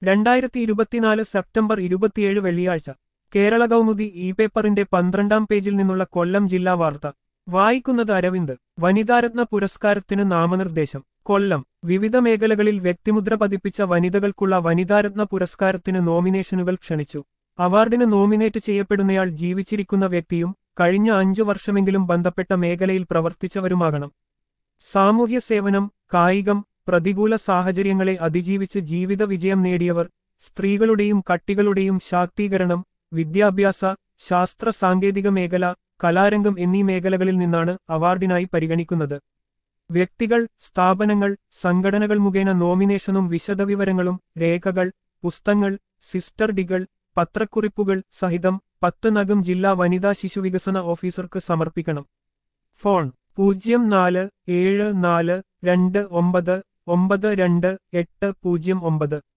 രണ്ടായിരത്തി ഇരുപത്തിനാല് സെപ്റ്റംബർ ഇരുപത്തിയേഴ് വെള്ളിയാഴ്ച കേരള കൗമുദി ഇ പേപ്പറിന്റെ പന്ത്രണ്ടാം പേജിൽ നിന്നുള്ള കൊല്ലം ജില്ലാ വാർത്ത വായിക്കുന്നത് അരവിന്ദ് വനിതാരത്ന പുരസ്കാരത്തിന് നാമനിർദ്ദേശം കൊല്ലം വിവിധ മേഖലകളിൽ വ്യക്തിമുദ്ര പതിപ്പിച്ച വനിതകൾക്കുള്ള വനിതാരത്ന പുരസ്കാരത്തിന് നോമിനേഷനുകൾ ക്ഷണിച്ചു അവാർഡിന് നോമിനേറ്റ് ചെയ്യപ്പെടുന്നയാൾ ജീവിച്ചിരിക്കുന്ന വ്യക്തിയും കഴിഞ്ഞ അഞ്ചു വർഷമെങ്കിലും ബന്ധപ്പെട്ട മേഖലയിൽ പ്രവർത്തിച്ചവരുമാകണം സാമൂഹ്യ സേവനം കായികം പ്രതികൂല സാഹചര്യങ്ങളെ അതിജീവിച്ച് ജീവിത വിജയം നേടിയവർ സ്ത്രീകളുടെയും കട്ടികളുടെയും ശാക്തീകരണം വിദ്യാഭ്യാസ ശാസ്ത്ര സാങ്കേതിക മേഖല കലാരംഗം എന്നീ മേഖലകളിൽ നിന്നാണ് അവാർഡിനായി പരിഗണിക്കുന്നത് വ്യക്തികൾ സ്ഥാപനങ്ങൾ സംഘടനകൾ മുഖേന നോമിനേഷനും വിശദവിവരങ്ങളും രേഖകൾ പുസ്തകങ്ങൾ സിസ്റ്റർ ഡികൾ പത്രക്കുറിപ്പുകൾ സഹിതം പത്ത് നഗം ജില്ലാ വനിതാ ശിശുവികസന ഓഫീസർക്ക് സമർപ്പിക്കണം ഫോൺ പൂജ്യം നാല് ഏഴ് നാല് രണ്ട് ഒമ്പത് ഒമ്പത് രണ്ട് എട്ട് പൂജ്യം ഒമ്പത്